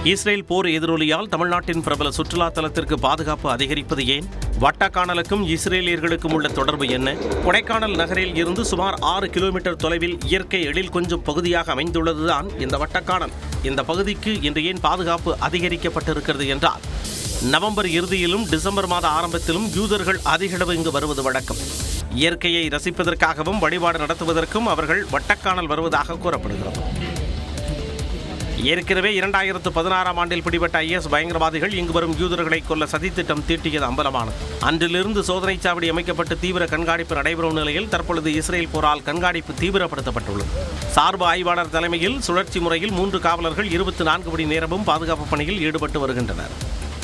Israel போர் எதிரொலியால் தமிழ்நாட்டின் பிரபல சுற்றுலா தலத்திற்கு பாதுகாப்பு அதிகரிப்பது ஏன் வட்டக்கானலுக்கும் இஸ்ரேலியர்களுக்கும் உள்ள தொடர்பு என்ன கொடைக்கானல் நகரில் இருந்து சுமார் ஆறு கிலோமீட்டர் தொலைவில் இயற்கை எழில் கொஞ்சம் பகுதியாக அமைந்துள்ளதுதான் இந்த வட்டக்கானல் இந்த பகுதிக்கு இன்று ஏன் பாதுகாப்பு அதிகரிக்கப்பட்டிருக்கிறது என்றால் நவம்பர் இறுதியிலும் டிசம்பர் மாத ஆரம்பத்திலும் யூதர்கள் அதிகளவு இங்கு வருவது வழக்கம் இயற்கையை ரசிப்பதற்காகவும் வழிபாடு நடத்துவதற்கும் அவர்கள் வட்டக்கானல் வருவதாக கூறப்படுகிறது ஏற்கனவே இரண்டாயிரத்து பதினாறாம் ஆண்டில் பிடிபட்ட ஐஎஸ் பயங்கரவாதிகள் இங்கு வரும் யூதர்களை கொல்ல சதித்திட்டம் தீட்டியது அம்பலமானது அன்றிலிருந்து சோதனை சாவடி அமைக்கப்பட்டு தீவிர கண்காணிப்பு நடைபெறும் நிலையில் தற்பொழுது இஸ்ரேல் போரால் கண்காணிப்பு தீவிரப்படுத்தப்பட்டுள்ளது சார்பு ஆய்வாளர் தலைமையில் சுழற்சி முறையில் மூன்று காவலர்கள் இருபத்தி நான்கு மணி நேரமும் பாதுகாப்பு பணியில் ஈடுபட்டு வருகின்றனர்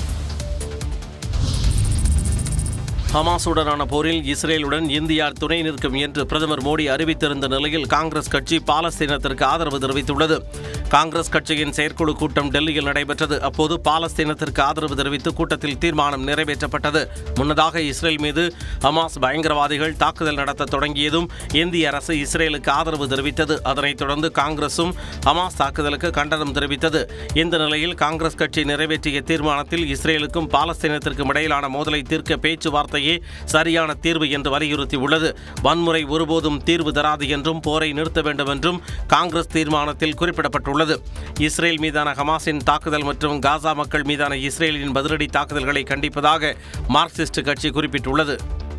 ஹமாஸுடனான போரில் இஸ்ரேலுடன் இந்தியா துணை நிற்கும் என்று பிரதமர் மோடி அறிவித்திருந்த நிலையில் காங்கிரஸ் கட்சி பாலஸ்தீனத்திற்கு ஆதரவு தெரிவித்துள்ளது காங்கிரஸ் கட்சியின் செயற்குழு கூட்டம் டெல்லியில் நடைபெற்றது அப்போது பாலஸ்தீனத்திற்கு ஆதரவு தெரிவித்து கூட்டத்தில் தீர்மானம் நிறைவேற்றப்பட்டது முன்னதாக இஸ்ரேல் மீது ஹமாஸ் பயங்கரவாதிகள் தாக்குதல் நடத்த தொடங்கியதும் இந்திய அரசு இஸ்ரேலுக்கு ஆதரவு தெரிவித்தது அதனைத் தொடர்ந்து காங்கிரசும் ஹமாஸ் தாக்குதலுக்கு கண்டனம் தெரிவித்தது இந்த நிலையில் காங்கிரஸ் கட்சி நிறைவேற்றிய தீர்மானத்தில் இஸ்ரேலுக்கும் பாலஸ்தீனத்திற்கும் இடையிலான மோதலை தீர்க்க பேச்சுவார்த்தையே சரியான தீர்வு என்று வலியுறுத்தியுள்ளது வன்முறை ஒருபோதும் தீர்வு தராது என்றும் போரை நிறுத்த வேண்டும் என்றும் காங்கிரஸ் தீர்மானத்தில் குறிப்பிடப்பட்டுள்ளது இஸ்ரேல் மீதான ஹமாஸின் தாக்குதல் மற்றும் காசா மக்கள் மீதான இஸ்ரேலின் பதிலடி தாக்குதல்களை கண்டிப்பதாக மார்க்சிஸ்ட் கட்சி குறிப்பிட்டுள்ளது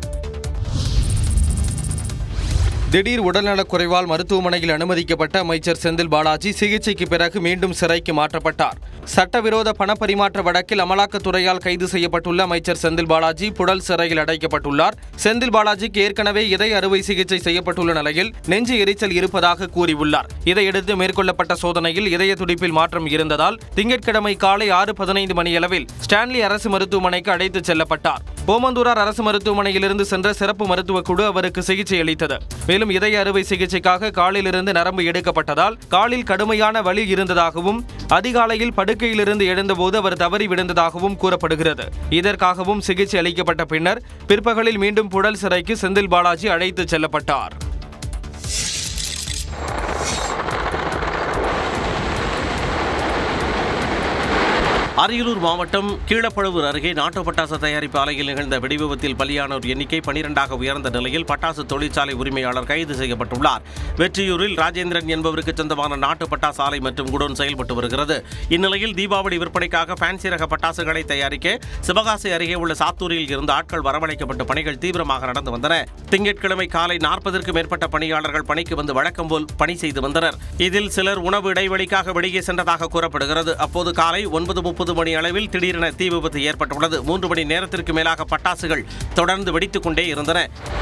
திடீர் உடல்நலக் குறைவால் மருத்துவமனையில் அனுமதிக்கப்பட்ட அமைச்சர் செந்தில் பாலாஜி சிகிச்சைக்கு பிறகு மீண்டும் சிறைக்கு மாற்றப்பட்டார் சட்டவிரோத பணப்பரிமாற்ற வழக்கில் அமலாக்கத்துறையால் கைது செய்யப்பட்டுள்ள அமைச்சர் செந்தில் பாலாஜி புழல் சிறையில் அடைக்கப்பட்டுள்ளார் செந்தில் பாலாஜிக்கு ஏற்கனவே இதய அறுவை சிகிச்சை செய்யப்பட்டுள்ள நிலையில் நெஞ்சு எரிச்சல் இருப்பதாக கூறியுள்ளார் இதையடுத்து மேற்கொள்ளப்பட்ட சோதனையில் இதய துடிப்பில் மாற்றம் இருந்ததால் திங்கட்கிழமை காலை ஆறு பதினைந்து மணியளவில் ஸ்டான்லி அரசு மருத்துவமனைக்கு அழைத்துச் செல்லப்பட்டார் ஓமந்தூரார் அரசு மருத்துவமனையிலிருந்து சென்ற சிறப்பு மருத்துவ குழு அவருக்கு சிகிச்சை அளித்தது மேலும் இதய அறுவை சிகிச்சைக்காக காலிலிருந்து நரம்பு எடுக்கப்பட்டதால் காலில் கடுமையான வலி இருந்ததாகவும் அதிகாலையில் படுக்கையிலிருந்து எழுந்தபோது அவர் தவறி விழுந்ததாகவும் கூறப்படுகிறது இதற்காகவும் சிகிச்சை அளிக்கப்பட்ட பின்னர் பிற்பகலில் மீண்டும் புழல் சிறைக்கு செந்தில் பாலாஜி அழைத்துச் செல்லப்பட்டார் அரியலூர் மாவட்டம் கீழப்பழுவூர் அருகே நாட்டு பட்டாசு தயாரிப்பு ஆலையில் நிகழ்ந்த வெடிவிபத்தில் பலியானோர் எண்ணிக்கை பனிரெண்டாக உயர்ந்த நிலையில் பட்டாசு தொழிற்சாலை உரிமையாளர் கைது செய்யப்பட்டுள்ளார் வெற்றியூரில் ராஜேந்திரன் என்பவருக்கு சொந்தமான நாட்டு பட்டாசு ஆலை மற்றும் குடோன் செயல்பட்டு வருகிறது இந்நிலையில் தீபாவளி விற்பனைக்காக ஃபேன்சி ரக பட்டாசுகளை தயாரிக்க சிவகாசி அருகே உள்ள சாத்தூரில் இருந்து ஆட்கள் வரவழைக்கப்பட்டு பணிகள் தீவிரமாக நடந்து வந்தன திங்கட்கிழமை காலை நாற்பதற்கும் மேற்பட்ட பணியாளர்கள் பணிக்கு வந்து வழக்கம் போல் பணி செய்து வந்தனர் இதில் சிலர் உணவு இடைவெளிக்காக வெளியே சென்றதாக கூறப்படுகிறது அப்போது காலை ஒன்பது முப்பது மணி அளவில் திடீரென தீ விபத்து ஏற்பட்டுள்ளது மூன்று மணி நேரத்திற்கு மேலாக பட்டாசுகள் தொடர்ந்து வெடித்துக் கொண்டே இருந்தன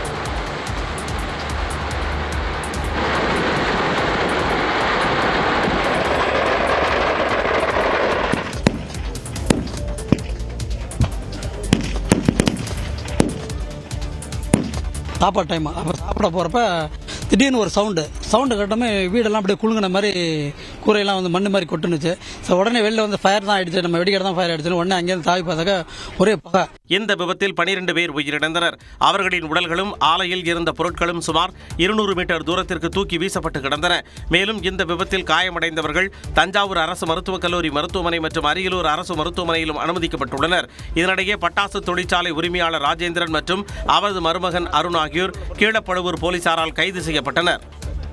சாப்பாடு டைம் அப்போ சாப்பிட போகிறப்ப திடீர்னு ஒரு சவுண்டு சவுண்டு கட்டமே வீடெல்லாம் அப்படியே குலுங்கின மாதிரி கூரையெல்லாம் வந்து மண்ணு மாதிரி கொட்டுனுச்சு ஸோ உடனே வெளில வந்து ஃபயர் தான் ஆயிடுச்சு நம்ம வெடிக்கிற தான் ஃபயர் ஆயிடுச்சு உடனே அங்கேருந்து தாவி பார்த்தாக்க ஒரே புகை இந்த விபத்தில் பனிரெண்டு பேர் உயிரிழந்தனர் அவர்களின் உடல்களும் ஆலையில் இருந்த பொருட்களும் சுமார் இருநூறு மீட்டர் தூரத்திற்கு தூக்கி வீசப்பட்டு கிடந்தன மேலும் இந்த விபத்தில் காயமடைந்தவர்கள் தஞ்சாவூர் அரசு மருத்துவக் கல்லூரி மருத்துவமனை மற்றும் அரியலூர் அரசு மருத்துவமனையிலும் அனுமதிக்கப்பட்டுள்ளனர் இதனிடையே பட்டாசு தொழிற்சாலை உரிமையாளர் ராஜேந்திரன் மற்றும் அவரது மருமகன் அருண் ஆகியோர் கீழப்பழுவூர் போலீசாரால் கைது செய்யப்பட்டனர்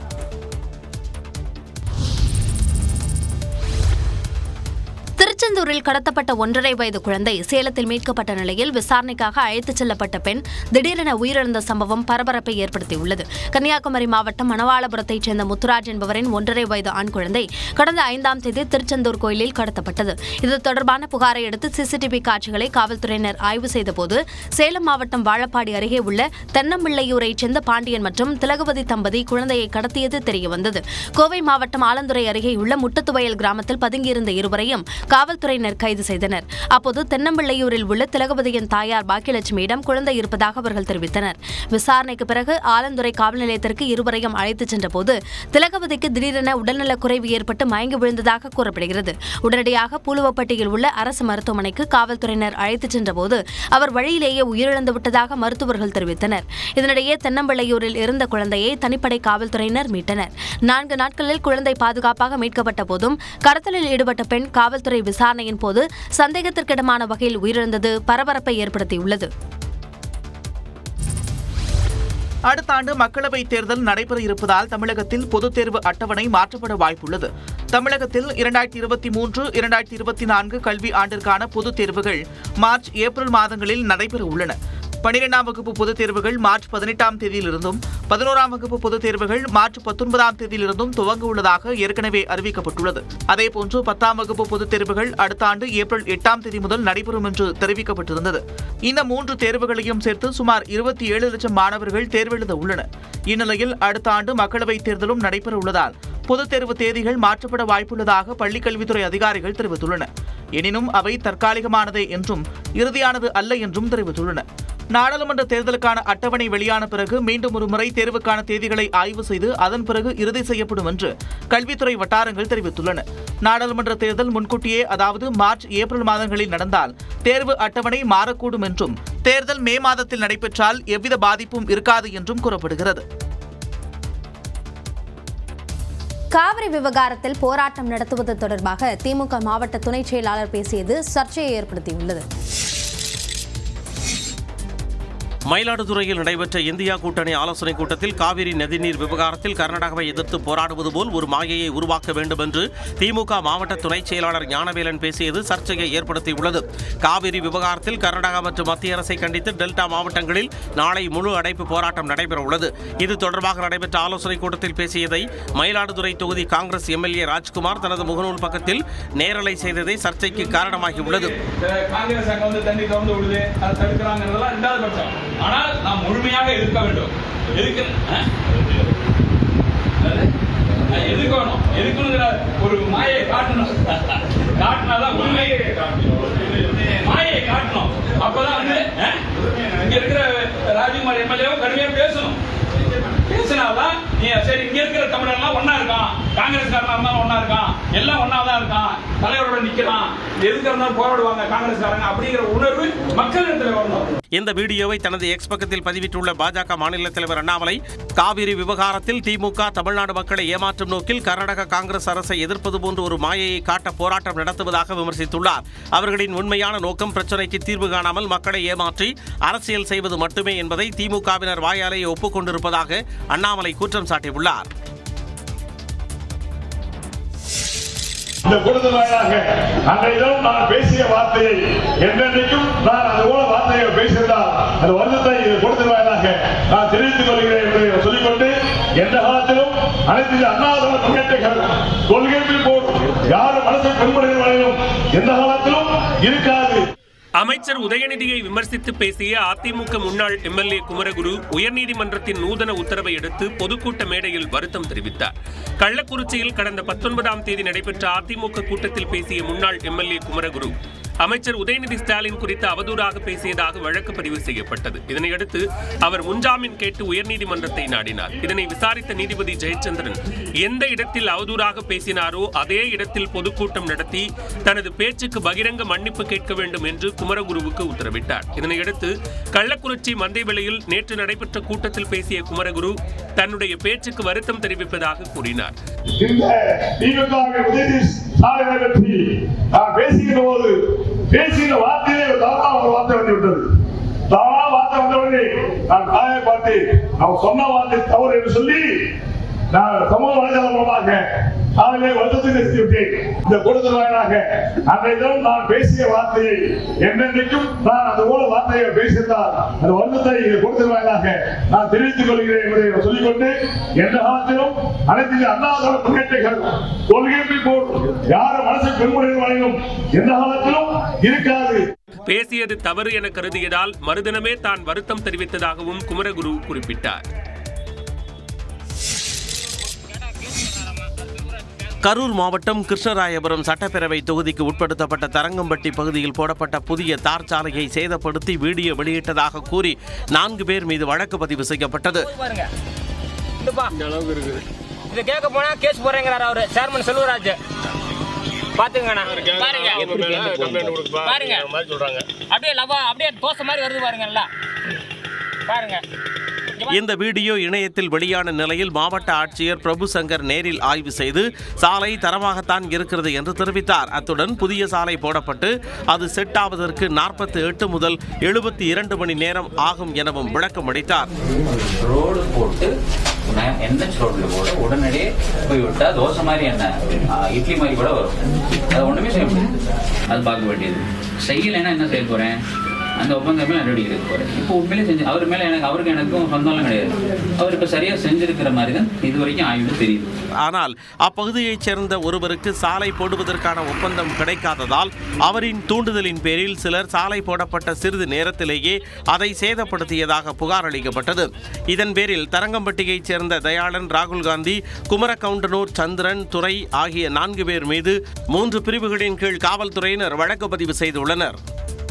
திருச்செந்தூரில் கடத்தப்பட்ட ஒன்றரை வயது குழந்தை சேலத்தில் மீட்கப்பட்ட நிலையில் விசாரணைக்காக அழைத்துச் செல்லப்பட்ட பெண் திடீரென உயிரிழந்த சம்பவம் பரபரப்பை ஏற்படுத்தியுள்ளது கன்னியாகுமரி மாவட்டம் மணவாளபுரத்தைச் சேர்ந்த முத்துராஜ் என்பவரின் ஒன்றரை வயது ஆண் குழந்தை கடந்த ஐந்தாம் தேதி திருச்செந்தூர் கோயிலில் கடத்தப்பட்டது இது தொடர்பான புகாரை அடுத்து சிசிடிவி காட்சிகளை காவல்துறையினர் ஆய்வு செய்தபோது சேலம் மாவட்டம் வாழப்பாடி அருகே உள்ள தென்னம்பிள்ளையூரைச் சேர்ந்த பாண்டியன் மற்றும் திலகவதி தம்பதி குழந்தையை கடத்தியது தெரியவந்தது கோவை மாவட்டம் ஆலந்துறை அருகே உள்ள முட்டத்துவயல் கிராமத்தில் பதுங்கியிருந்த இருவரையும் காவல்துறை காவல்துறையினர் கைது செய்தனர் அப்போது தென்னம்பிள்ளையூரில் உள்ள திலகவதியின் தாயார் பாக்கியலட்சுமியிடம் குழந்தை இருப்பதாக அவர்கள் தெரிவித்தனர் விசாரணைக்கு பிறகு ஆலந்துறை காவல் நிலையத்திற்கு இருவரையும் அழைத்துச் சென்றபோது திலகவதிக்கு திடீரென உடல்நலக் குறைவு ஏற்பட்டு மயங்கி விழுந்ததாக கூறப்படுகிறது உடனடியாக பூலுவப்பட்டியில் உள்ள அரசு மருத்துவமனைக்கு காவல்துறையினர் அழைத்துச் சென்றபோது அவர் வழியிலேயே உயிரிழந்து விட்டதாக மருத்துவர்கள் தெரிவித்தனர் இதனிடையே தென்னம்பிள்ளையூரில் இருந்த குழந்தையை தனிப்படை காவல்துறையினர் மீட்டனர் நான்கு நாட்களில் குழந்தை பாதுகாப்பாக மீட்கப்பட்ட போதும் கடத்தலில் ஈடுபட்ட பெண் காவல்துறை விசாரணையின் போது சந்தேகத்திற்கிடமான வகையில் உயிரிழந்தது பரபரப்பை ஏற்படுத்தியுள்ளது அடுத்த ஆண்டு மக்களவைத் தேர்தல் நடைபெற இருப்பதால் தமிழகத்தில் பொதுத் தேர்வு அட்டவணை மாற்றப்பட வாய்ப்புள்ளது தமிழகத்தில் இரண்டாயிரத்தி இருபத்தி மூன்று இரண்டாயிரத்தி இருபத்தி நான்கு கல்வி ஆண்டிற்கான பொதுத் தேர்வுகள் மார்ச் ஏப்ரல் மாதங்களில் நடைபெற உள்ளன பனிரெண்டாம் வகுப்பு பொதுத் தேர்வுகள் மார்ச் பதினெட்டாம் தேதியிலிருந்தும் பதினோராம் வகுப்பு பொதுத் தேர்வுகள் மார்ச் பத்தொன்பதாம் தேதியிலிருந்தும் துவங்க உள்ளதாக ஏற்கனவே அறிவிக்கப்பட்டுள்ளது அதேபோன்று பத்தாம் வகுப்பு பொதுத் தேர்வுகள் அடுத்த ஆண்டு ஏப்ரல் எட்டாம் தேதி முதல் நடைபெறும் என்று தெரிவிக்கப்பட்டிருந்தது இந்த மூன்று தேர்வுகளையும் சேர்த்து சுமார் இருபத்தி ஏழு லட்சம் மாணவர்கள் தேர்வெழுத உள்ளனர் இந்நிலையில் அடுத்த ஆண்டு மக்களவைத் தேர்தலும் நடைபெற உள்ளதால் பொதுத் தேர்வு தேதிகள் மாற்றப்பட வாய்ப்புள்ளதாக பள்ளிக் கல்வித்துறை அதிகாரிகள் தெரிவித்துள்ளனர் எனினும் அவை தற்காலிகமானதே என்றும் இறுதியானது அல்ல என்றும் தெரிவித்துள்ளனர் நாடாளுமன்ற தேர்தலுக்கான அட்டவணை வெளியான பிறகு மீண்டும் ஒருமுறை தேர்வுக்கான தேதிகளை ஆய்வு செய்து அதன் பிறகு இறுதி செய்யப்படும் என்று கல்வித்துறை வட்டாரங்கள் தெரிவித்துள்ளன நாடாளுமன்ற தேர்தல் முன்கூட்டியே அதாவது மார்ச் ஏப்ரல் மாதங்களில் நடந்தால் தேர்வு அட்டவணை மாறக்கூடும் என்றும் தேர்தல் மே மாதத்தில் நடைபெற்றால் எவ்வித பாதிப்பும் இருக்காது என்றும் கூறப்படுகிறது காவிரி விவகாரத்தில் போராட்டம் நடத்துவது தொடர்பாக திமுக மாவட்ட துணைச் செயலாளர் பேசியது சர்ச்சையை ஏற்படுத்தியுள்ளது மயிலாடுதுறையில் நடைபெற்ற இந்தியா கூட்டணி ஆலோசனைக் கூட்டத்தில் காவிரி நதிநீர் விவகாரத்தில் கர்நாடகாவை எதிர்த்து போராடுவது போல் ஒரு மாயையை உருவாக்க வேண்டும் என்று திமுக மாவட்ட துணைச் செயலாளர் ஞானவேலன் பேசியது சர்ச்சையை ஏற்படுத்தியுள்ளது காவிரி விவகாரத்தில் கர்நாடகா மற்றும் மத்திய அரசை கண்டித்து டெல்டா மாவட்டங்களில் நாளை முழு அடைப்பு போராட்டம் நடைபெற உள்ளது இது தொடர்பாக நடைபெற்ற ஆலோசனைக் கூட்டத்தில் பேசியதை மயிலாடுதுறை தொகுதி காங்கிரஸ் எம்எல்ஏ ராஜ்குமார் தனது முகநூல் பக்கத்தில் நேரலை செய்ததை சர்ச்சைக்கு காரணமாகியுள்ளது காங்கிரஸ் அங்க வந்து தண்ணி திறந்து விடுது அதை தடுக்கிறாங்கிறதெல்லாம் ரெண்டாவது பட்சம் ஆனால் நாம் முழுமையாக எதிர்க்க வேண்டும் எதுக்கு ஆ? அது? அது எதுக்கணும் எதுக்குங்கிற ஒரு மாயை காட்டணும் காட்டினாதான் உண்மையை மாயை காட்டணும் அப்பதான் வந்து ஆ? இங்க இருக்கிற ராஜ்குமார் எம்எல்ஏவும் கடுமையா பேசணும் பேசினாதான் நீ சரி இங்க இருக்கிற தமிழர்லாம் ஒன்னா இருக்கான் காங்கிரஸ்காரனா இருந்தாலும் ஒன்னா இருக்கான் எல்லாம் ஒன்னா தான் இருக்கான் தலைவரோட நிக்கிறான் எதுக்கு இருந்தாலும் போராடுவாங்க காங்கிரஸ்காரங்க அப்படிங்கிற உணர்வு மக்களிடத்துல வரணும் இந்த வீடியோவை தனது எக்ஸ் பக்கத்தில் பதிவிட்டுள்ள பாஜக மாநில தலைவர் அண்ணாமலை காவிரி விவகாரத்தில் திமுக தமிழ்நாடு மக்களை ஏமாற்றும் நோக்கில் கர்நாடக காங்கிரஸ் அரசை எதிர்ப்பது போன்ற ஒரு மாயையை காட்ட போராட்டம் நடத்துவதாக விமர்சித்துள்ளார் அவர்களின் உண்மையான நோக்கம் பிரச்சினைக்கு தீர்வு காணாமல் மக்களை ஏமாற்றி அரசியல் செய்வது மட்டுமே என்பதை திமுகவினர் வாயாலேயே ஒப்புக்கொண்டிருப்பதாக அண்ணாமலை குற்றம் சாட்டியுள்ளார் இந்த கூட்டத்தின் வாயிலாக அன்றையிடம் நான் பேசிய வார்த்தையை என்றென்றைக்கும் நான் அது போல வார்த்தையை பேசியிருந்தால் அந்த வருத்தத்தை இந்த கூட்டத்தின் வாயிலாக நான் தெரிவித்துக் கொள்கிறேன் என்பதை சொல்லிக்கொண்டு எந்த காலத்திலும் அனைத்து இந்திய அண்ணா திராவிட முன்னேற்ற கழகம் கொள்கைகள் போடும் யாரும் மனசை பெரும்படுகிற வரையிலும் எந்த காலத்திலும் இருக்காது அமைச்சர் உதயநிதியை விமர்சித்து பேசிய அதிமுக முன்னாள் எம்எல்ஏ குமரகுரு உயர்நீதிமன்றத்தின் நூதன உத்தரவை அடுத்து பொதுக்கூட்ட மேடையில் வருத்தம் தெரிவித்தார் கள்ளக்குறிச்சியில் கடந்த பத்தொன்பதாம் தேதி நடைபெற்ற அதிமுக கூட்டத்தில் பேசிய முன்னாள் எம்எல்ஏ குமரகுரு அமைச்சர் உதயநிதி ஸ்டாலின் குறித்து அவதூறாக பேசியதாக வழக்கு பதிவு செய்யப்பட்டது இதனையடுத்து அவர் முன்ஜாமீன் கேட்டு உயர்நீதிமன்றத்தை நாடினார் இதனை விசாரித்த நீதிபதி ஜெயச்சந்திரன் எந்த இடத்தில் அவதூறாக பேசினாரோ அதே இடத்தில் பொதுக்கூட்டம் நடத்தி தனது பேச்சுக்கு பகிரங்க மன்னிப்பு கேட்க வேண்டும் என்று குமரகுருவுக்கு உத்தரவிட்டார் இதனையடுத்து கள்ளக்குறிச்சி மந்தைவெளியில் நேற்று நடைபெற்ற கூட்டத்தில் பேசிய குமரகுரு தன்னுடைய பேச்சுக்கு வருத்தம் தெரிவிப்பதாக கூறினார் இந்த திமுகவின் உதயநிதி ஸ்டாலினை பற்றி நான் பேசுகிற போது பேசுகிற வார்த்தையிலே ஒரு தவறான ஒரு வார்த்தை வந்து விட்டது தவறான வார்த்தை வந்தவுடனே நான் காயை பார்த்து அவன் சொன்ன வார்த்தை தவறு என்று சொல்லி நான் சமூக வலைதளம் மூலமாக காலையிலே வருத்தத்தை தெரிவித்து விட்டேன் இந்த கூட்டத்தின் வாயிலாக அன்றைய தினம் நான் பேசிய வார்த்தையை என்னென்றைக்கும் நான் அது போல வார்த்தையை பேசியிருந்தால் அந்த வருத்தத்தை இந்த கூட்டத்தின் வாயிலாக நான் தெரிவித்துக் கொள்கிறேன் என்பதை சொல்லிக்கொண்டு எந்த காலத்திலும் அனைத்து இந்திய அண்ணா திராவிட முன்னேற்ற கழகம் கொள்கைகள் போடும் யாரும் மனசை பெருமுறையில் வழங்கும் எந்த காலத்திலும் இருக்காது பேசியது தவறு என கருதியதால் மறுதினமே தான் வருத்தம் தெரிவித்ததாகவும் குமரகுரு குறிப்பிட்டார் கரூர் மாவட்டம் கிருஷ்ணராயபுரம் சட்டப்பேரவை தொகுதிக்கு உட்படுத்தப்பட்ட தரங்கம்பட்டி பகுதியில் போடப்பட்ட புதிய தார் சாலையை சேதப்படுத்தி வீடியோ வெளியிட்டதாக கூறி நான்கு பேர் மீது வழக்கு பதிவு செய்யப்பட்டது பாருங்க இந்தப்பா இதை கேட்க போனா கேஸ் போறேங்கிறாரு அவரு சேர்மன் செல்வராஜ் பாத்துங்கண்ணா பாருங்க பாருங்க அப்படியே லவா அப்படியே தோசை மாதிரி வருது பாருங்க எல்லாம் பாருங்க இந்த வீடியோ இணையத்தில் வெளியான நிலையில் மாவட்ட ஆட்சியர் பிரபு சங்கர் நேரில் ஆய்வு செய்து சாலை தரமாகத்தான் இருக்கிறது என்று தெரிவித்தார் அத்துடன் புதிய சாலை போடப்பட்டு அது செட் ஆவதற்கு நாற்பத்தி எட்டு முதல் எழுபத்தி இரண்டு மணி நேரம் ஆகும் எனவும் விளக்கம் அளித்தார் ரோடு போட்டு என்ஹெச் ரோட்ல போட உடனடியே போய் விட்டா தோசை மாதிரி என்ன ஆ, இட்லி மாதிரி கூட வரும் அது ஒண்ணுமே செய்ய முடியாது அது பார்க்க வேண்டியது செய்யலைன்னா என்ன செய்ய போறேன் அந்த ஒப்பந்தமே நடவடிக்கை எடுக்க போறேன் இப்போ உண்மையிலே செஞ்சு அவர் மேல எனக்கு அவருக்கு எனக்கும் சொந்தம்லாம் கிடையாது அவர் இப்ப சரியா செஞ்சிருக்கிற மாதிரி தான் இது வரைக்கும் ஆய்வு தெரியுது ஆனால் அப்பகுதியைச் சேர்ந்த ஒருவருக்கு சாலை போடுவதற்கான ஒப்பந்தம் கிடைக்காததால் அவரின் தூண்டுதலின் பேரில் சிலர் சாலை போடப்பட்ட சிறிது நேரத்திலேயே அதை சேதப்படுத்தியதாக புகார் அளிக்கப்பட்டது இதன் பேரில் தரங்கம்பட்டியைச் சேர்ந்த தயாளன் ராகுல் காந்தி குமரகவுண்டனூர் சந்திரன் துரை ஆகிய நான்கு பேர் மீது மூன்று பிரிவுகளின் கீழ் காவல்துறையினர் வழக்கு பதிவு செய்துள்ளனர்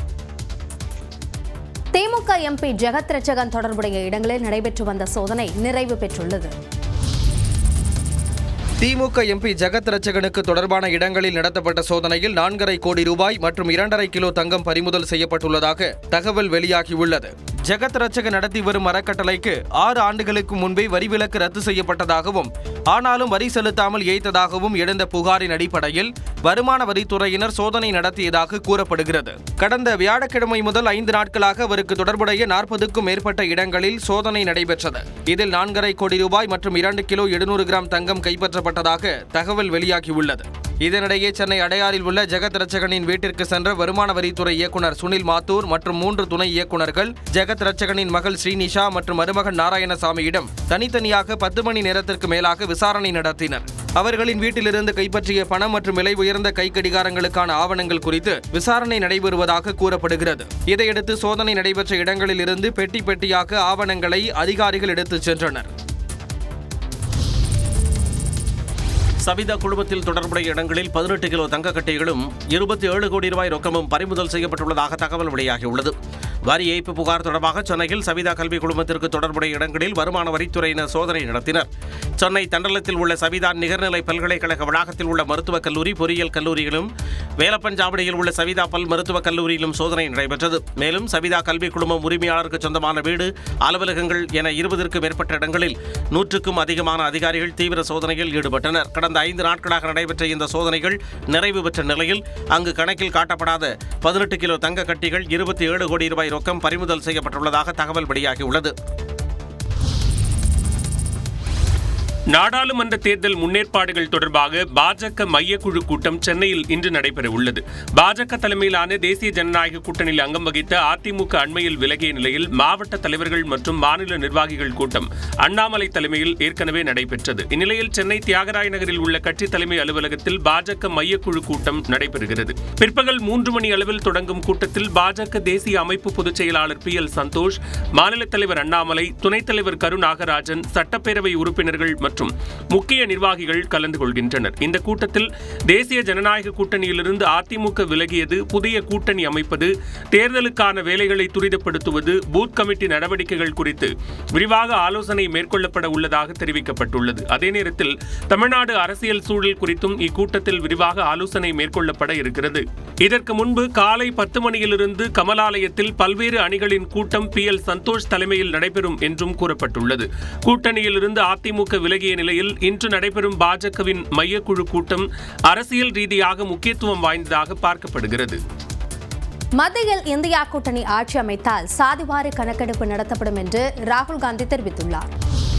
திமுக எம்பி ஜெகத் ரட்சகன் தொடர்புடைய இடங்களில் நடைபெற்று வந்த சோதனை நிறைவு பெற்றுள்ளது திமுக எம்பி ஜெகத் ரட்சகனுக்கு தொடர்பான இடங்களில் நடத்தப்பட்ட சோதனையில் நான்கரை கோடி ரூபாய் மற்றும் இரண்டரை கிலோ தங்கம் பறிமுதல் செய்யப்பட்டுள்ளதாக தகவல் வெளியாகியுள்ளது ஜெகத் ரட்சகன் நடத்தி வரும் அறக்கட்டளைக்கு ஆறு ஆண்டுகளுக்கு முன்பே வரி விலக்கு ரத்து செய்யப்பட்டதாகவும் ஆனாலும் வரி செலுத்தாமல் ஏய்த்ததாகவும் எழுந்த புகாரின் அடிப்படையில் வருமான வரித்துறையினர் சோதனை நடத்தியதாக கூறப்படுகிறது கடந்த வியாழக்கிழமை முதல் ஐந்து நாட்களாக அவருக்கு தொடர்புடைய நாற்பதுக்கும் மேற்பட்ட இடங்களில் சோதனை நடைபெற்றது இதில் நான்கரை கோடி ரூபாய் மற்றும் இரண்டு கிலோ எழுநூறு கிராம் தங்கம் கைப்பற்றப்பட்டதாக தகவல் வெளியாகியுள்ளது இதனிடையே சென்னை அடையாறில் உள்ள ஜெகத் ரட்சகனின் வீட்டிற்கு சென்ற வருமான வரித்துறை இயக்குனர் சுனில் மாத்தூர் மற்றும் மூன்று துணை இயக்குனர்கள் ஜெகத் ரட்சகனின் மகள் ஸ்ரீனிஷா மற்றும் மருமகன் நாராயணசாமியிடம் தனித்தனியாக பத்து மணி நேரத்திற்கு மேலாக விசாரணை நடத்தினர் அவர்களின் வீட்டிலிருந்து கைப்பற்றிய பணம் மற்றும் விலை உயர்ந்த கை கடிகாரங்களுக்கான ஆவணங்கள் குறித்து விசாரணை நடைபெறுவதாக கூறப்படுகிறது இதையடுத்து சோதனை நடைபெற்ற இடங்களில் இருந்து பெட்டி பெட்டியாக ஆவணங்களை அதிகாரிகள் எடுத்துச் சென்றனர் சபிதா குழுமத்தில் தொடர்புடைய இடங்களில் பதினெட்டு கிலோ தங்க கட்டைகளும் இருபத்தி ஏழு கோடி ரூபாய் ரொக்கமும் பறிமுதல் செய்யப்பட்டுள்ளதாக தகவல் வெளியாகியுள்ளது வரி ஏய்ப்பு புகார் தொடர்பாக சென்னையில் சவிதா கல்வி குழுமத்திற்கு தொடர்புடைய இடங்களில் வருமான வரித்துறையினர் சோதனை நடத்தினர் சென்னை தண்டலத்தில் உள்ள சவிதா நிகர்நிலை பல்கலைக்கழக வளாகத்தில் உள்ள மருத்துவக் கல்லூரி பொறியியல் கல்லூரியிலும் வேலப்பஞ்சாவடியில் உள்ள சவிதா பல் மருத்துவக் கல்லூரியிலும் சோதனை நடைபெற்றது மேலும் சவிதா கல்வி குழுமம் உரிமையாளருக்கு சொந்தமான வீடு அலுவலகங்கள் என இருபதற்கும் மேற்பட்ட இடங்களில் நூற்றுக்கும் அதிகமான அதிகாரிகள் தீவிர சோதனையில் ஈடுபட்டனர் கடந்த ஐந்து நாட்களாக நடைபெற்ற இந்த சோதனைகள் நிறைவு பெற்ற நிலையில் அங்கு கணக்கில் காட்டப்படாத பதினெட்டு கிலோ தங்க கட்டிகள் இருபத்தி ஏழு கோடி ரூபாய் ரொக்கம் பறிமுதல் செய்யப்பட்டுள்ளதாக தகவல் வெளியாகியுள்ளது நாடாளுமன்ற தேர்தல் முன்னேற்பாடுகள் தொடர்பாக பாஜக மையக்குழு கூட்டம் சென்னையில் இன்று நடைபெற உள்ளது பாஜக தலைமையிலான தேசிய ஜனநாயக கூட்டணியில் அங்கம் வகித்த அதிமுக அண்மையில் விலகிய நிலையில் மாவட்ட தலைவர்கள் மற்றும் மாநில நிர்வாகிகள் கூட்டம் அண்ணாமலை தலைமையில் ஏற்கனவே நடைபெற்றது இந்நிலையில் சென்னை தியாகராய நகரில் உள்ள கட்சி தலைமை அலுவலகத்தில் பாஜக மையக்குழு கூட்டம் நடைபெறுகிறது பிற்பகல் மூன்று மணி அளவில் தொடங்கும் கூட்டத்தில் பாஜக தேசிய அமைப்பு பொதுச் செயலாளர் பி எல் சந்தோஷ் மாநில தலைவர் அண்ணாமலை துணைத் தலைவர் கரு நாகராஜன் சட்டப்பேரவை உறுப்பினர்கள் மற்றும் முக்கிய நிர்வாகிகள் கலந்து கொள்கின்றனர் இந்த கூட்டத்தில் தேசிய ஜனநாயக கூட்டணியிலிருந்து அதிமுக விலகியது புதிய கூட்டணி அமைப்பது தேர்தலுக்கான வேலைகளை துரிதப்படுத்துவது பூத் கமிட்டி நடவடிக்கைகள் குறித்து விரிவாக ஆலோசனை மேற்கொள்ளப்பட உள்ளதாக தெரிவிக்கப்பட்டுள்ளது அதே நேரத்தில் தமிழ்நாடு அரசியல் சூழல் குறித்தும் இக்கூட்டத்தில் விரிவாக ஆலோசனை மேற்கொள்ளப்பட இருக்கிறது இதற்கு முன்பு காலை பத்து மணியிலிருந்து கமலாலயத்தில் பல்வேறு அணிகளின் கூட்டம் பி எல் சந்தோஷ் தலைமையில் நடைபெறும் என்றும் கூறப்பட்டுள்ளது கூட்டணியிலிருந்து அதிமுக விலகிய நிலையில் இன்று நடைபெறும் பாஜகவின் மையக்குழு கூட்டம் அரசியல் ரீதியாக முக்கியத்துவம் வாய்ந்ததாக பார்க்கப்படுகிறது மத்தியில் இந்தியா கூட்டணி ஆட்சி அமைத்தால் சாதிவாரி கணக்கெடுப்பு நடத்தப்படும் என்று ராகுல் காந்தி தெரிவித்துள்ளார்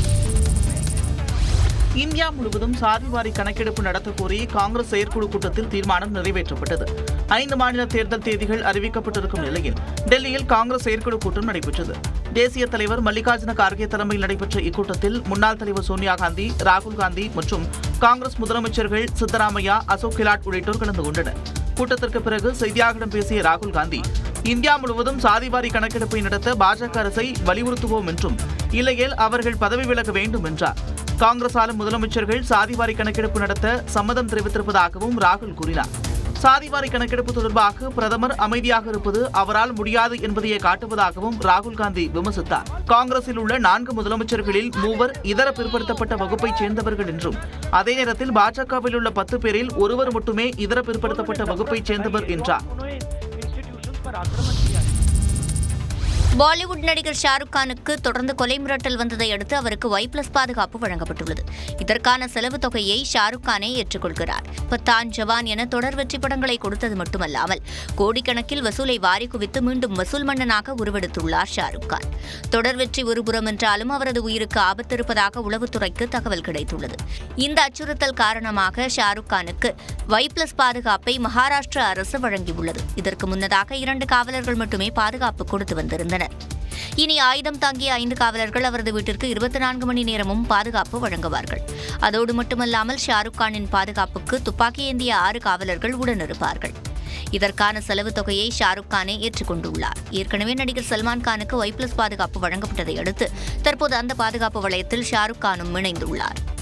இந்தியா முழுவதும் சாதிவாரி கணக்கெடுப்பு நடத்த கோரி காங்கிரஸ் செயற்குழு கூட்டத்தில் தீர்மானம் நிறைவேற்றப்பட்டது ஐந்து மாநில தேர்தல் தேதிகள் அறிவிக்கப்பட்டிருக்கும் நிலையில் டெல்லியில் காங்கிரஸ் செயற்குழு கூட்டம் நடைபெற்றது தேசிய தலைவர் மல்லிகார்ஜுன கார்கே தலைமையில் நடைபெற்ற இக்கூட்டத்தில் முன்னாள் தலைவர் சோனியா காந்தி ராகுல் காந்தி மற்றும் காங்கிரஸ் முதலமைச்சர்கள் சித்தராமையா அசோக் கெலாட் உள்ளிட்டோர் கலந்து கொண்டனர் கூட்டத்திற்கு பிறகு செய்தியாளர்களிடம் பேசிய ராகுல் காந்தி இந்தியா முழுவதும் சாதிவாரி கணக்கெடுப்பை நடத்த பாஜக அரசை வலியுறுத்துவோம் என்றும் இல்லையேல் அவர்கள் பதவி விலக வேண்டும் என்றார் காங்கிரஸ் ஆளும் முதலமைச்சர்கள் சாதிவாரி கணக்கெடுப்பு நடத்த சம்மதம் தெரிவித்திருப்பதாகவும் ராகுல் கூறினார் சாதிவாரி கணக்கெடுப்பு தொடர்பாக பிரதமர் அமைதியாக இருப்பது அவரால் முடியாது என்பதையே காட்டுவதாகவும் ராகுல் காந்தி விமர்சித்தார் காங்கிரஸில் உள்ள நான்கு முதலமைச்சர்களில் மூவர் இதர பிற்படுத்தப்பட்ட வகுப்பைச் சேர்ந்தவர்கள் என்றும் அதே நேரத்தில் பாஜகவில் உள்ள பத்து பேரில் ஒருவர் மட்டுமே இதர பிற்படுத்தப்பட்ட வகுப்பைச் சேர்ந்தவர் என்றார் பாலிவுட் நடிகர் ஷாருக் கானுக்கு தொடர்ந்து கொலை மிரட்டல் வந்ததை அடுத்து அவருக்கு ஒய் பிளஸ் பாதுகாப்பு வழங்கப்பட்டுள்ளது இதற்கான செலவு தொகையை ஷாருக் கானே ஏற்றுக்கொள்கிறார் பத்தான் ஜவான் என தொடர் வெற்றி படங்களை கொடுத்தது மட்டுமல்லாமல் கோடிக்கணக்கில் வசூலை வாரி குவித்து மீண்டும் வசூல் மன்னனாக உருவெடுத்துள்ளார் ஷாருக் கான் தொடர் வெற்றி ஒருபுறம் என்றாலும் அவரது உயிருக்கு ஆபத்து இருப்பதாக உளவுத்துறைக்கு தகவல் கிடைத்துள்ளது இந்த அச்சுறுத்தல் காரணமாக ஷாருக் கானுக்கு ஒய் பிளஸ் பாதுகாப்பை மகாராஷ்டிரா அரசு வழங்கியுள்ளது இதற்கு முன்னதாக இரண்டு காவலர்கள் மட்டுமே பாதுகாப்பு கொடுத்து வந்திருந்தனர் இனி ஆயுதம் தாங்கிய ஐந்து காவலர்கள் அவரது வீட்டிற்கு இருபத்தி நான்கு மணி நேரமும் பாதுகாப்பு வழங்குவார்கள் அதோடு மட்டுமல்லாமல் ஷாருக் கானின் பாதுகாப்புக்கு துப்பாக்கி ஏந்திய ஆறு காவலர்கள் உடனிருப்பார்கள் இதற்கான செலவு தொகையை ஷாருக் கானே ஏற்றுக்கொண்டுள்ளார் ஏற்கனவே நடிகர் சல்மான் கானுக்கு ஒய் பிளஸ் பாதுகாப்பு வழங்கப்பட்டதை அடுத்து தற்போது அந்த பாதுகாப்பு வளையத்தில் ஷாருக் கானும் இணைந்துள்ளார்